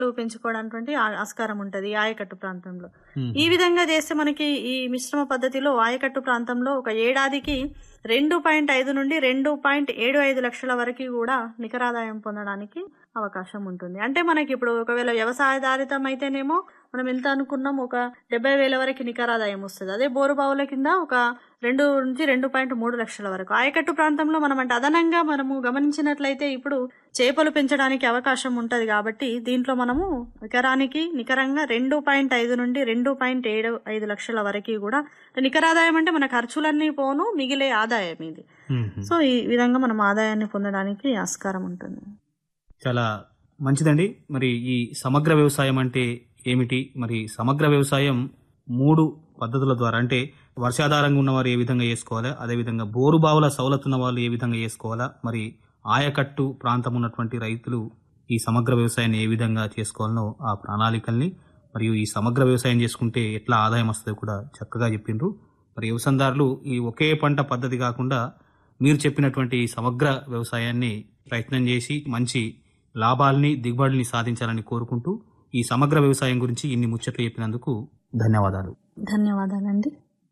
పెంచుకోవడానికి ఆ- ఆస్కారం ఉంటది ఈ ఆయకట్టు ప్రాంతంలో మ్మ్. ఈ విధంగా చేస్తే మనకి ఈ మిశ్రమ పద్ధతిలో ఆయకట్టు ప్రాంతంలో ఒక ఏడాదికి రెండు పాయింట్ ఐదు నుండి రెండు పాయింట్ ఏడు ఐదు లక్షల వరకు కూడా నికరాదాయం పొందడానికి అవకాశం ఉంటుంది అంటే మనకి ఇప్పుడు ఒకవేళ వ్యవసాయధారితం అయితేనేమో మనం ఎంత అనుకున్నాం ఒక డెబ్బై వేల వరకు నికరాదాయం వస్తుంది అదే బోరు బావుల కింద ఒక రెండు నుంచి రెండు పాయింట్ మూడు లక్షల వరకు ఆయకట్టు ప్రాంతంలో మనం అంటే అదనంగా మనము గమనించినట్లయితే ఇప్పుడు చేపలు పెంచడానికి అవకాశం ఉంటది కాబట్టి దీంట్లో మనము ఎకరానికి నికరంగా రెండు పాయింట్ ఐదు నుండి రెండు పాయింట్ ఏడు ఐదు లక్షల వరకు కూడా నికరాదాయం అంటే మన ఖర్చులన్నీ పోను మిగిలే ఆదాయం ఇది మ్మ్. సో ఈ విధంగా మనం ఆదాయాన్ని పొందడానికి ఆస్కారం ఉంటుంది చాలా మంచిదండి మరి ఈ సమగ్ర వ్యవసాయం అంటే ఏమిటి మరి సమగ్ర వ్యవసాయం మూడు పద్ధతుల ద్వారా అంటే వర్షాధారంగా ఉన్నవారు ఏ విధంగా చేసుకోవాలా అదేవిధంగా బోరు బావుల సౌలత్ ఉన్న వాళ్ళు ఏ విధంగా చేసుకోవాలా మరి ఆయకట్టు ప్రాంతం ఉన్నటువంటి రైతులు ఈ సమగ్ర వ్యవసాయాన్ని ఏ విధంగా చేసుకోవాలనో ఆ ప్రణాళికల్ని మరియు ఈ సమగ్ర వ్యవసాయం చేసుకుంటే ఎట్లా ఆదాయం వస్తుందో కూడా చక్కగా చెప్పిండ్రు మరి వ్యవసాయదారులు ఈ ఒకే పంట పద్ధతి కాకుండా మీరు చెప్పినటువంటి ఈ సమగ్ర వ్యవసాయాన్ని ప్రయత్నం చేసి మంచి లాభాల్ని దిగుబడుల్ని సాధించాలని కోరుకుంటూ ఈ సమగ్ర వ్యవసాయం గురించి ఇన్ని ముచ్చట్లు చెప్పినందుకు ధన్యవాదాలు ధన్యవాదాలండి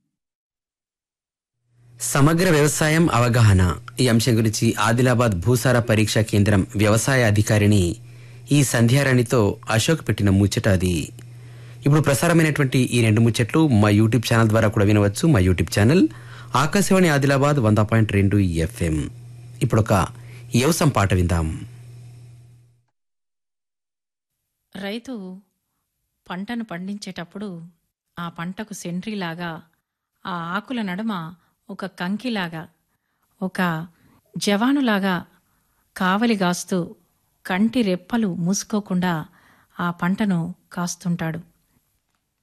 సమగ్ర వ్యవసాయం అవగాహన ఈ అంశం గురించి ఆదిలాబాద్ భూసార పరీక్షా కేంద్రం వ్యవసాయ అధికారిని ఈ సంధ్యారాణితో అశోక్ పెట్టిన ముచ్చట అది ఇప్పుడు ప్రసారమైనటువంటి ఈ రెండు ముచ్చట్లు మా యూట్యూబ్ ఛానల్ ద్వారా కూడా వినవచ్చు మా యూట్యూబ్ ఛానల్ ఆకాశవాణి ఆదిలాబాద్ వంద పాయింట్ రెండు ఎఫ్ఎం ఇప్పుడు ఒక వ్యవసాయం పాట విందాం రైతు పంటను పండించేటప్పుడు ఆ పంటకు సెంట్రీలాగా ఆ ఆకుల నడుమ ఒక కంకిలాగా ఒక జవానులాగా కావలి గాస్తూ కంటి రెప్పలు మూసుకోకుండా ఆ పంటను కాస్తుంటాడు